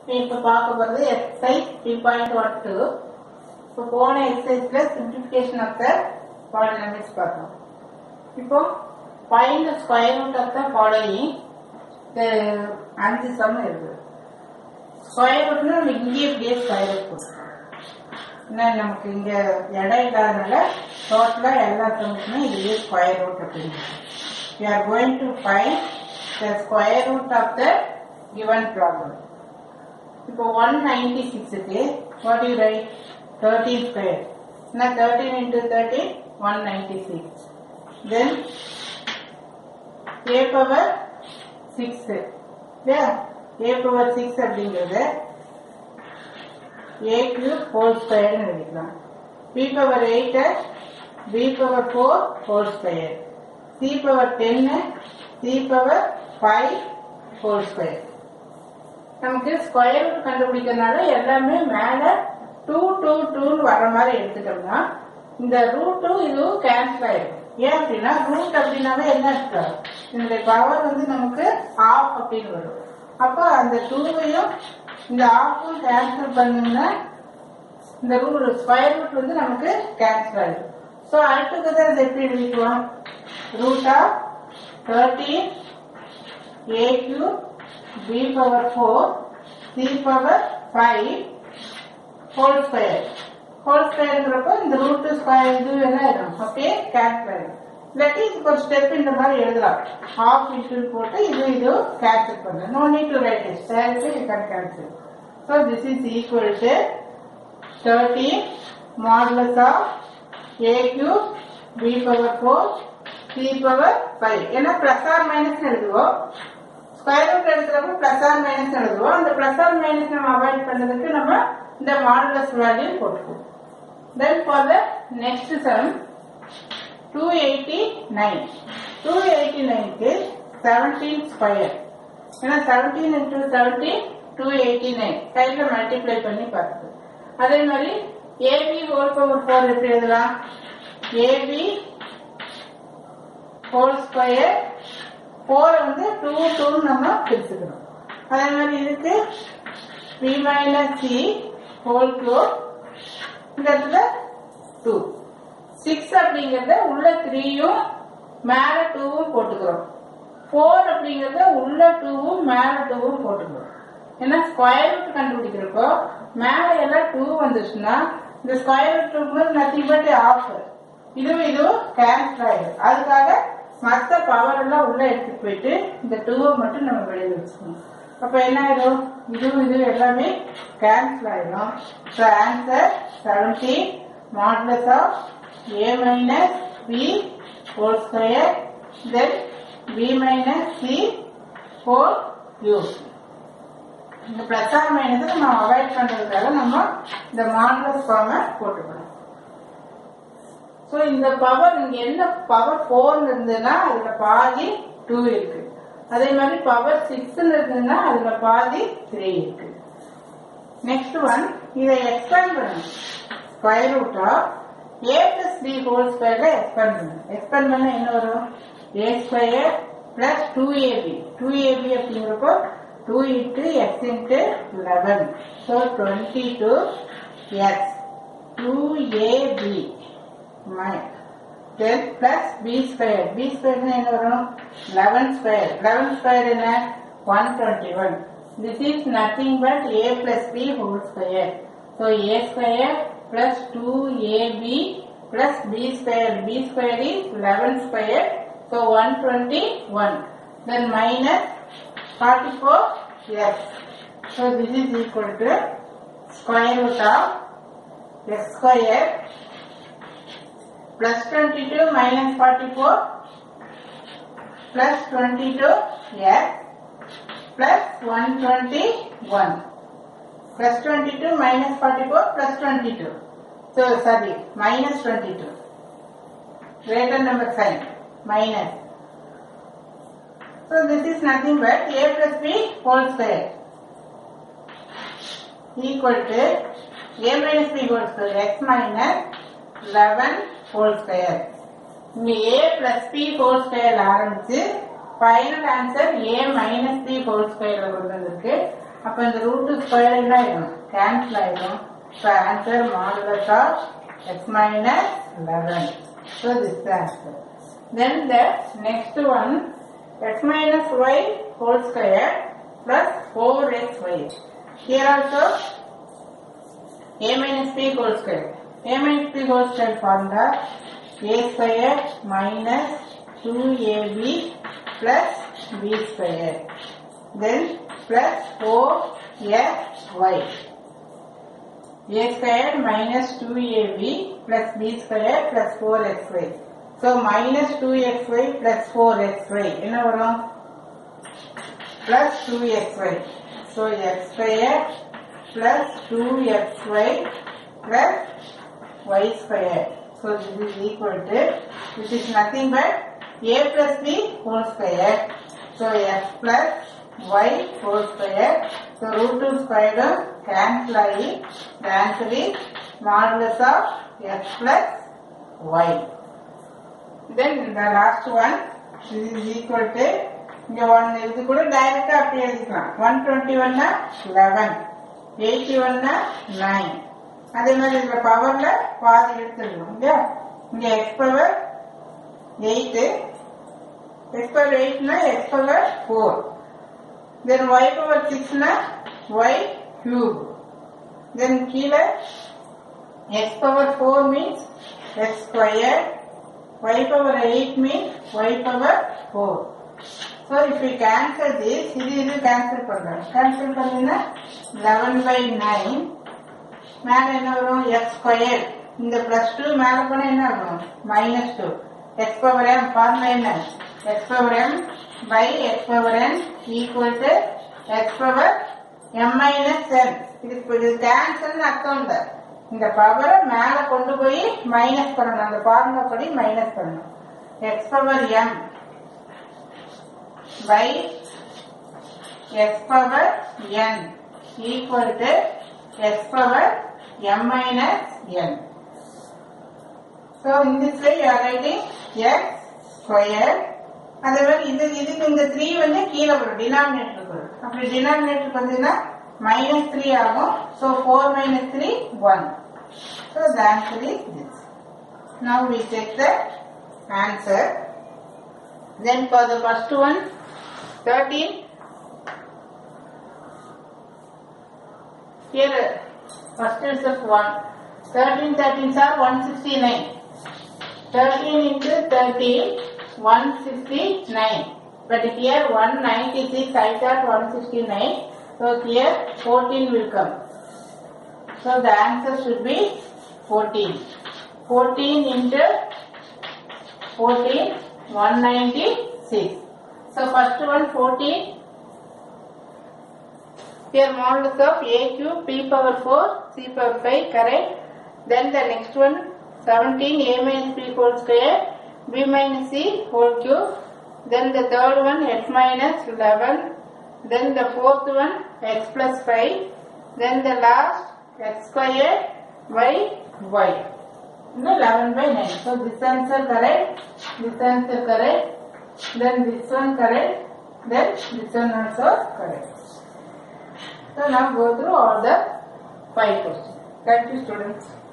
இப்ப பார்க்க போறது exercise three point one two இப்போ போன எக்ஸசைஸ்ல சிம்பிளிஃபிகேஷன் ஆஃப் த பாலினாமியல்ஸ் பார்த்தோம் இப்போ find square root of the following அஞ்சு சம் இருக்குது ஸ்கொயர் ரூட்னா நம்ம இங்கேயே இப்படியே ஸ்கொயர் ரூட் போட்டுருக்கோம் ஏன்னா நமக்கு இங்க இடம் இல்லாதனால டோட்டலா எல்லா சம்முக்குமே இதுலயே ஸ்கொயர் ரூட் அப்படின்னு we are going to find the square root of the given problem இப்போ ஒன் நைன்டி சிக்ஸுக்கு what you write thirteen square என்ன thirteen into thirteen one ninety six then A power six இல்லையா A power six அப்படிங்கிறது a cube whole ஸ்கொயர்னு எழுதிக்கலாம் B power eight B power four whole square C power டென்னு C power five whole square நமக்கு square root கண்டுபிடிக்கிறதுனால எல்லாமே மேல two two டூன்னு வர்ற மாதிரி எடுத்துட்டோம்னா இந்த ரூட்டும் இதுவும் கேன்சல் ஆயிடும் ஏன் அப்படின்னா ரூட் அப்படின்னாவே என்ன அர்த்தம் இதனுடைய பவர் வந்து நமக்கு ஆஃப் அப்படின்னு வரும் அப்போ அந்த டூவையும் இந்த ஆஃபும் கேன்சல் பண்ணோம்னா இந்த ரூட் ஸ்கொயர் ரூட் வந்து நமக்கு கேன்சல் ஆயிடும் ஸோ அடுத்தது அது எப்படி எழுதிக்குவோம் root of thirteen A cube b power 4 c power 5 whole square whole squareங்கிறப்ப இந்த ரூட் ஸ்கொயர் இது என்ன ஆயிடும் அப்படியே கேன்சல் ஆயிடும் இல்லாட்டி இதுக்கு ஒரு ஸ்டெப் இந்த மாதிரி எழுதலாம் ஆஃப் இன்ட்டு போட்டு இது இது கேன்சல் பண்ணலாம் no need to write it directly you can cancel so this is equal to thirteen modulus of A cube B power four C power five ஏன்னா பிளஸ் ஆர் மைனஸ் எழுதுவோம் square root எடுக்கிறப்ப plus or minus எழுதுவோம் அந்த plus or minus நம்ம avoid பண்ணதுக்கு நம்ம இந்த modulus value போட்டுக்குவோம் then for the next sum two eighty nine two eighty நைன்க்கு செவன்டீன் ஸ்கொயர் ஏன்னா seventeen into seventeen two eighty nine சைடில் மல்டிப்ளை பண்ணி பார்த்து அதே மாதிரி ஏபி ஹோல் பவர் ஃபோர் எப்படி எழுதலாம் ஏபி ஹோல் ஸ்கொயர் ஃபோர் வந்து டூ டூன்னு நம்ம பிரிச்சுக்கணும் அதே மாதிரி இதுக்கு பி மைனஸ் சி ஹோல் க்ளோர் இந்த இடத்துல டூ சிக்ஸ் அப்படிங்கறத உள்ள த்ரீயும் மேல டூவும் போட்டுக்கிறோம் ஃபோர் அப்படிங்கறத உள்ள டூவும் மேல டூவும் போட்டுக்கிறோம் ஏன்னா ஸ்கொயர் ரூட் கண்டுபிடிக்கிறப்போ மேல எல்லாம் டூ வந்துச்சுன்னா இந்த square root nothing but of இதுவும் இதுவும் கேன்சல் ஆயிடும் அதுக்காக மற்ற பவர் எல்லாம் உள்ள எடுத்துட்டு போயிட்டு இந்த டூவை மட்டும் நம்ம வெளியில வச்சுக்கணும் அப்ப என்ன ஆயிடும் இதுவும் இது எல்லாமே கேன்சல் ஆயிடும் so answer seventeen modulus of A minus B whole square then B minus C whole you இந்த பிளஸ் ஆர் மைனஸ் நம்ம அவாய்ட் பண்றதுக்காக நம்ம இந்த மாடுலஸ் ஃபார்மை போட்டுக்கணும் ஸோ இந்த பவர் இங்க என்ன பவர் ஃபோர் இருந்ததுன்னா அதுல பாதி டூ இருக்கு அதே மாதிரி பவர் சிக்ஸ் இருந்ததுன்னா அதுல பாதி த்ரீ இருக்கு நெக்ஸ்ட் ஒன் இதை எக்ஸ்பேண்ட் பண்ணணும் square root of A plus B whole ஸ்கொயர்ல எக்ஸ்பேண்ட் பண்ணணும் எக்ஸ்பேண்ட் பண்ண என்ன வரும் A square plus two AB two AB அப்படிங்கிறப்போ two into X into eleven so twenty two X two AB then plus b square b square என்ன வரும் 11 square 11 square என்ன 121 this is nothing but a plus b whole square so a square plus 2ab plus b square b square is 11 square so 121 then minus 44 yes so this is equal to square root of x square plus 22 minus 44 plus 22 yes plus 121 plus 22 minus 44 plus 22 so sorry minus 22 greater number sign minus so this is nothing but a plus b whole square equal to a minus b whole square x minus 11 whole square இங்க A plus B whole square ஆரம்பிச்சு final answer A minus B whole ஸ்கொயர்ல கொண்டு வந்திருக்கு அப்ப இந்த root square என்ன ஆயிடும் cancel ஆயிடும் so answer modulus of X minus eleven so this answer then the next one X minus Y whole square plus four X Y here also a minus b whole square. a minus b whole square formula a square minus 2ab plus b square. Then plus 4xy. a square minus 2ab plus b square plus 4xy. So minus 2xy plus 4xy. என்ன வரும் plus 2xy. So x square plus 2xy plus y square. So this is equal to, which is nothing but a plus b whole square. So x plus y whole square. So root 2 square term cancel ஆகி the answer is modulus of x plus y. Then the last one, this is equal to, இங்க one இது கூட டைரக்டா அப்படி எழுதிக்கலாம் one twenty ஒன்னா eleven eighty ஒன்னா nine அதே மாதிரி இதுல பவர்ல பாதி எடுத்துடணும் இல்லையா இங்க X power eight X power எயிட்னா X power four then Y power சிக்ஸ்னா ஒய் கியூப் தென் கீழே X power four means X square Y power eight means Y power four so if we cancel this இது இது cancel பண்றோம் cancel பண்ணீங்கன்னா eleven by nine மேல என்ன வரும் X square இந்த பிளஸ் டூ மேல போனா என்ன வரும் minus two X power M formula என்ன X power M by X power N equal to X power M minus N இது இது கேன்சல் அர்த்தம் இல்லை இந்த பவரை மேல கொண்டு போய் மைனஸ் பண்ணணும் அந்த ஃபார்முலா படி மைனஸ் பண்ணணும் X power M by x power n equal to x power m minus n. So in this way you are writing x square அதே மாதிரி இது இதுக்கு இந்த த்ரீ வந்து கீழே வரும் டினாமினேட்டருக்கு வரும் அப்படி டினாமினேட்டருக்கு வந்ததுன்னா மைனஸ் த்ரீ ஆகும் so four minus three one so the answer is this now we take the answer Then for the first one, 13. Here, first is of 1. 13 13s are 169. 13 into 13, 169. But here 196, I thought 169. So here 14 will come. So the answer should be 14. 14 into 14, 196. So first one 14. Here modulus of a cube p power 4 c power 5 correct. Then the next one 17 a minus b whole square b minus c whole cube. Then the third one x minus 11. Then the fourth one x plus 5. Then the last x square y y. No, 11 by 9. So this answer correct, this answer correct, then this one correct, then this one also correct. So now go through all the five questions. Thank you students.